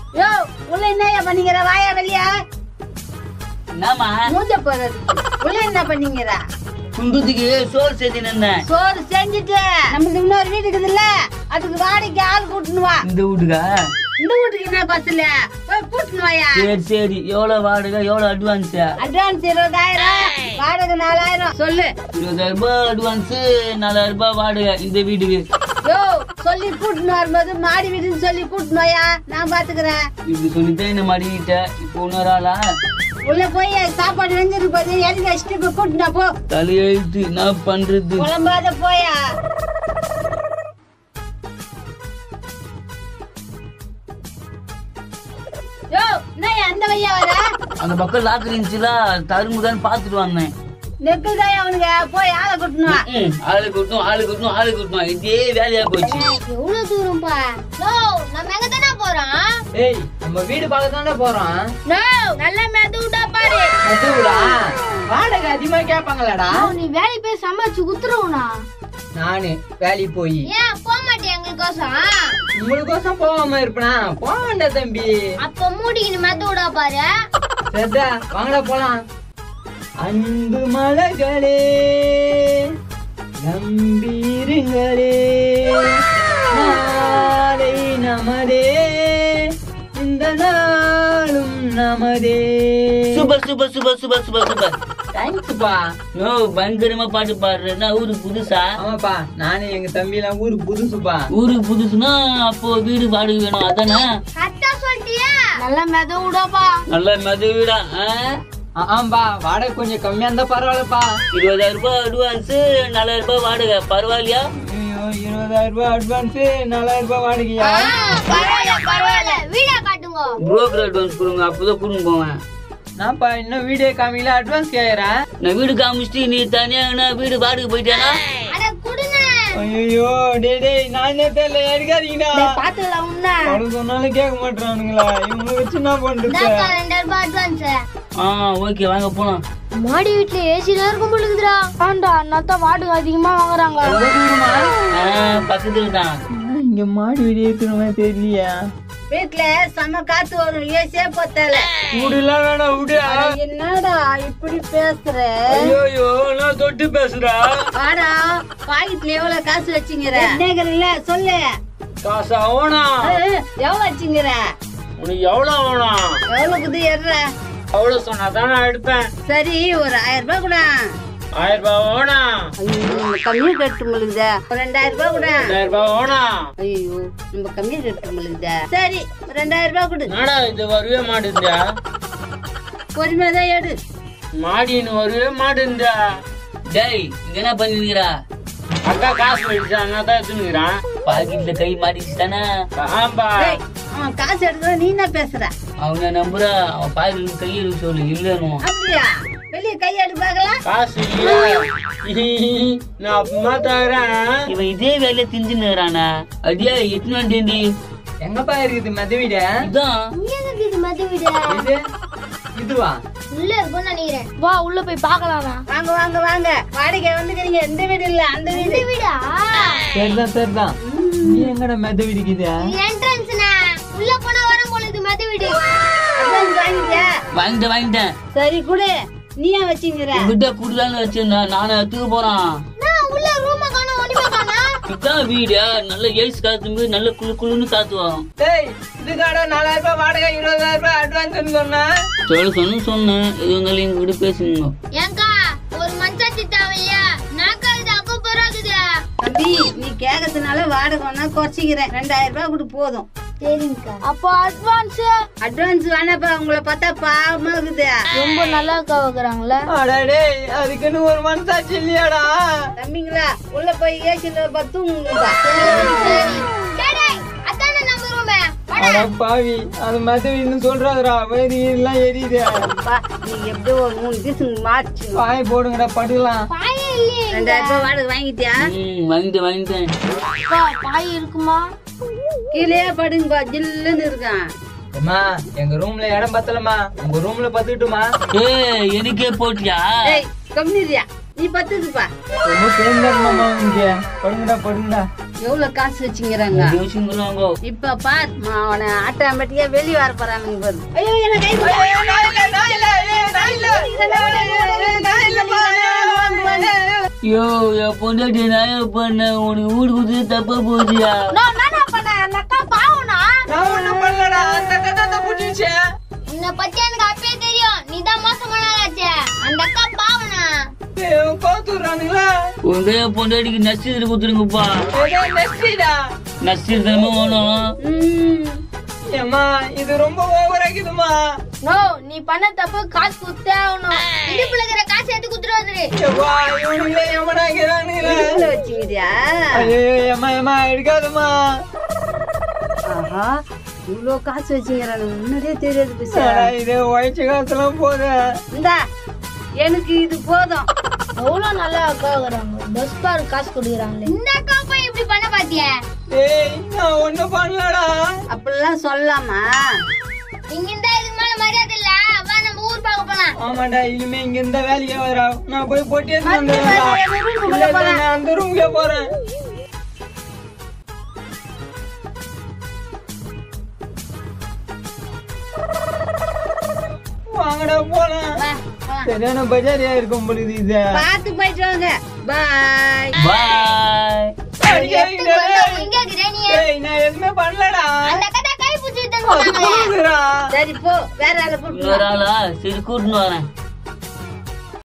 யோ உள்ள என்னய்யா பண்ணீங்கிற வாயா வெளியா என்னம்மா மூஞ்ச போறது உள்ள என்ன பண்ணீங்கிற குண்டுத்துக்கு சோறு செஞ்சு நின்னேன் சோறு செஞ்சுட்டு நமக்கு இன்னொரு வீடு இருக்குதுல்ல அதுக்கு வாடகைக்கு ஆள் கூட்டணும் வா இந்த வீட்டுக்கா இந்த வீட்டுக்கு என்ன பஸ்ல போய் கூட்டணும் வாயா சரி சரி எவ்வளவு வாடகை எவ்வளவு அட்வான்ஸ் அட்வான்ஸ் இருபதாயிரம் வாடகை நாலாயிரம் சொல்லு இருபதாயிரம் ரூபாய் அட்வான்ஸ் நாலாயிரம் ரூபாய் வாடகை இந்த வீட்டுக்கு யோ சொல்லி கூட்டணும் வரும்போது மாடி வீடுன்னு சொல்லி கூட்டணும் வாயா நான் பாத்துக்கிறேன் இப்படி சொல்லித்தான் இந்த மாடிக்கிட்ட இப்போ இன்னொரு ஆளா உள்ள போய் சாப்பாடு வெஞ்சிருக்கு போது எனக்கு வச்சுட்டு போய் கூட்டினா போ தலையெழுத்து என்ன பண்றது புலம்பாத போயா யோ என்ன அந்த வையா வர அந்த பக்கம் லாக்கர் இருந்துச்சுல தருமுதான் பாத்துட்டு வந்தேன் நெக்குதாயா அவனுங்க போய் ஆளை கூட்டணும் வா. ம், ஆளு கூட்டணும் ஆளு கூட்டணும் ஆளு கூட்டணும் இதே வேலையா போச்சு எவ்வளவு தூரம்பா நோ நம்ம எங்க தானே போறோம் ஏய் நம்ம வீடு பார்க்க தானே போறோம் நோ நல்ல மெதுடா பாரு மெதுவுடா வாடகை அதிகமா கேட்பாங்களாடா நீ வேலைக்கு போய் சமைச்சு குத்துருவனா நானு வேலைக்கு போய் ஏன் போக மாட்டேன் எங்களுக்கோசம் உங்களுக்கோசம் போகாம இருப்பனா போக வேண்டாம் தம்பி அப்ப மூடிக்கின்னு மெதுடா பாரு சரிடா வாங்கடா போலாம் அன்பு மலர்களே நம்பீருங்களே நாளை நமதே இந்த நாளும் நமதே super super super super super super தேங்க்ஸ்ப்பா ஓ பயங்கரமா பாட்டு பாடுறேன்னா ஊருக்கு புதுசா ஆமாப்பா நானே எங்க தம்பி எல்லாம் ஊருக்கு புதுசுப்பா ஊருக்கு புதுசுனா அப்போ வீடு வாடகை வேணும் அதானே கரெக்டா சொல்லிட்டியா நல்ல மெதுடாப்பா நல்ல மது வீடா ஆ? ஆமாப்பா வாடகை கொஞ்சம் கம்மியா இருந்தா பரவாயில்லப்பா இருபதாயிரம் ரூபாய் அட்வான்ஸ் நாலாயிரம் ரூபாய் வாடகை பரவாயில்லையா ஐயோ இருபதாயிரம் ரூபாய் அட்வான்ஸ் நாலாயிரம் ரூபாய் வாடகையா பரவாயில்ல பரவாயில்ல வீடியோ காட்டுங்க புரோக்கர் அட்வான்ஸ் கொடுங்க அப்பதான் கூட்டின்னு போவேன் நான்ப்பா இன்னும் வீடியோ காமிக்கல அட்வான்ஸ் கேக்குறேன் நான் வீடு காமிச்சிட்டு நீ தனியா எங்கனா வீடு வாடகை போயிட்டானா அட குடுங்க ஐயோ டேய் டேய் நானே தெரியல எடுக்காதீங்கடா பாத்துக்கலாம் உன்ன அவனு சொன்னாலும் கேட்க மாட்டானுங்களா இவங்க வச்சு என்ன பண்றது இந்தாப்பா ரெண்டாயிரம் ரூபாய் அட்வான்ஸ் ஆ ஓகே வாங்க போலாம் மாடி வீட்டுல ஏசில இருக்கும் பொழுதுடா ஆண்டா அண்ணாத்தான் வாடகை அதிகமா வாங்குறாங்க ரொம்ப தூரமா ஆ, பக்கத்துல தான் இங்க மாடி வீடு ஏத்துறமே தெரியலையா வீட்டுல செம காத்து வரும் ஏசியே போத்தல வீடுலாம் வேணாம் விடு என்னடா இப்படி பேசுற ஐயோ நான் தொட்டு பேசுறா வாடா பாக்கெட்ல எவ்வளவு காசு வச்சுங்கிற கேக்குறீங்களா சொல்லு காசா ஓனா ஏய், எவ்வளவு வச்சுங்கிற உனக்கு எவ்வளவு வேணும் எவ்வளவுக்குது ஏறுற அவ்வளவு சொன்னா தான் நான் எடுப்பேன் சரி ஒரு ஆயிரம் ரூபாய் கூட ஆயிரம் ரூபாய் ஓனா ஐயோ நம்ம கம்மியா கட்டு முழுகுத ஒரு ரெண்டாயிரம் ரூபாய் கூட ஆயிரம் ரூபாய் ஓனா ஐயோ நம்ம கம்மியா கட்டு முழுகுத சரி ஒரு ரெண்டாயிரம் ரூபாய் கொடு என்னடா இது வரவே மாட்டேங்குதா பொறுமையா தான் எடு மாடின்னு வரவே மாட்டேங்குதா டேய் இங்க என்ன பண்ணிருக்கிறா அக்கா காசு போயிடுச்சா நான் தான் எடுத்துனுக்குறான் பாக்கெட்ல கை மாட்டிச்சு தானே ஆம்பா ஏய், அவன் காசு எடுக்கிற நீ என்ன பேசுற அவனை நம்புறா அவன் பாக்கெட்ல கையை எடுக்க சொல்லு இல்லன்னு அப்படியா வெளிய கையாடு பார்க்கலாம் காசு இல்லையா நான் அப்புறமா தரேன் இவன் இதே வேலையை திஞ்சுன்னுறானா அடியா எத்தனை வண்டி எங்கப்பா இருக்குது மத வீடு இதான் இங்க எதுக்கு இது மது வீடு இது இதுவா உள்ள இருக்கும்னு நினைக்கிறேன் வா உள்ள போய் பார்க்கலாம் வாங்க வாங்க வாங்க வாடகை வந்துக்கிறீங்க இந்த வீடு இல்ல அந்த வீடு வீடா சரிதான் சரிதான் நீ எங்கடா மெத வீடுக்குது என்ட்ரன்ஸ்னா உள்ள போனா வரும் பொழுது மது வீடு அட்வான்ஸ் வாங்கிட்டியா வாங்கிட்டேன் வாங்கிட்டேன் சரி குடு நீ ஏன் வச்சுங்கிற உங்ககிட்ட கூடுதலான்னு வச்சிருந்தேன் நானே எடுத்துக்க போறான் நான் உள்ள ரூம காணோம் ஒளிம காணோம் இதான் வீடு நல்ல ஏசி காத்து போது நல்ல குளு குளுன்னு காத்து வரும் டேய் இதுக்காடா நாலாயிரம் ரூபாய் வாடகை இருபதாயிரம் ரூபாய் அட்வான்ஸ் சொன்னா சொல்ல சொன்னு சொன்னேன் இது உங்களை எங்க வீடு பேசுங்க ஏங்கா ஒரு மஞ்சாச்சி தேவையா நாக்கா இது அக்கு போறாக்குது தம்பி நீ கேட்கறதுனால வாடகை ஒன்னா குறைச்சிக்கிறேன் ரெண்டாயிரம் ரூபாய் கொடு போதும் சரிங்கக்கா அப்போ அட்வான்ஸ் அட்வான்ஸ் வேணாப்பா உங்களை பார்த்தா பாவமா இருக்குது ரொம்ப நல்லா கவக்குறாங்களே அடா டேய் அதுக்குன்னு ஒரு மனசாட்சி இல்லையாடா தம்பிங்களா உள்ள போய் ஏசில பத்துங்கப்பா அதானே நம்ம ரூமே அட பாவி அது மத வீடுன்னு சொல்றாதுடா வயிறு எல்லாம் எரியுது அப்பா, நீ எப்படியோ ஒரு மூணு பீஸ் மாச்சு பாய் போடுங்கடா படுக்கலாம் பாயே இல்லையே ரெண்டாயிரம் ரூபாய் வாடகை வாங்கிட்டியா ம் வாங்கிட்டேன் வாங்கிட்டேன் அக்கா, பாய் இருக்குமா கீழே படுங்கப்பா ஜில்லுன்னு இருக்கான் அம்மா எங்க ரூம்ல இடம் பத்தலமா உங்க ரூம்ல பத்துக்கிட்டுமா ஏய் எனக்கே போட்டியா ஏய் கம்மிரியா நீ பத்துக்குப்பா ரொம்ப தேர்ந்தெடுமாமா இங்க படுங்கடா படுங்கடா எவ்வளவு காசு வச்சுங்கிறாங்க யோசிக்கிறாங்க இப்ப பார் அவனை ஆட்டோமேட்டிக்கா வெளியே வர போறானுங்க பாரு ஐயோ எனக்கு கை ஐயோ என் பொண்டாட்டி நான் என்ன பண்ண உனக்கு வீடு கொடுத்து தப்பா போச்சியா நான் ஒண்ணும் பண்ணலடா அந்த அக்கா தான் பிடிச்சிச்சு உன்னை பத்தி எனக்கு அப்பயே தெரியும் நீ தான் மோசமானாச்சே அந்த அக்கா பாவனா கோத்துறானுங்களா உங்க என் பொண்டாட்டிக்கு நஷ்டத்தில் கொடுத்துருங்கப்பா ஏதோ நெஸ்டிடா நஷ்டம் தரமா வேணும் ஏம்மா இது ரொம்ப ஓவர் ஆகிதுமா நோ நீ பண்ண தப்பு காசு குத்தே ஆகணும் இடுப்புல இருக்கிற காசு எடுத்து குத்துட்டு வந்துரு எப்பா இவனுங்களே எமனாகிறானுங்களே இடுப்புல வச்சுக்கிறியா ஐயோ ஏம்மா ஏம்மா எடுக்காதம்மா ஆஹா இவ்வளவு காசு வச்சுங்கிறானுங்க முன்னாடியே தெரியாது பிசா ஏடா, இது ஒயிச்சு காசுலாம் போதே இந்தா எனக்கு இது போதும் எவ்வளவு நல்லா அக்கா இருக்கிறாங்க பஸ் பாரு காசு கொடுக்குறாங்களே இந்த அக்கா போய் இப்படி பண்ண பாத்தியா ஏய் நான் ஒண்ணும் பண்ணலடா அப்படிலாம் சொல்லாமா இங்க இருந்தா இதுக்கு மேல மரியாதை இல்ல வா நம்ம ஊர் பார்க்க போலாம் ஆமாடா இனிமே இங்க இந்த வேலைக்கே வரா நான் போய் போட்டி எடுத்து மத்தி வந்துடுறேன்டா. வேலையை room இல்ல, இல்ல, நான் அந்த ரூமுக்கே போறேன் வாங்கடா போலாம் வா, போலாம். சரியான பஜாரியா இருக்கும் பொழுது இது பார்த்து போயிட்டு வாங்க பாய் பாய் எடுத்துட்டு வந்தா எங்க இருக்கிற நீ ஏய் நான் எதுவுமே பண்ணலடா அந்த அக்கா தான் கை பிடிச்சி அது போகுதுடா. சரி போ வேற ஆளை கூட்டு வா. இன்னொரு ஆளா சரி கூட்டின்னு வரேன்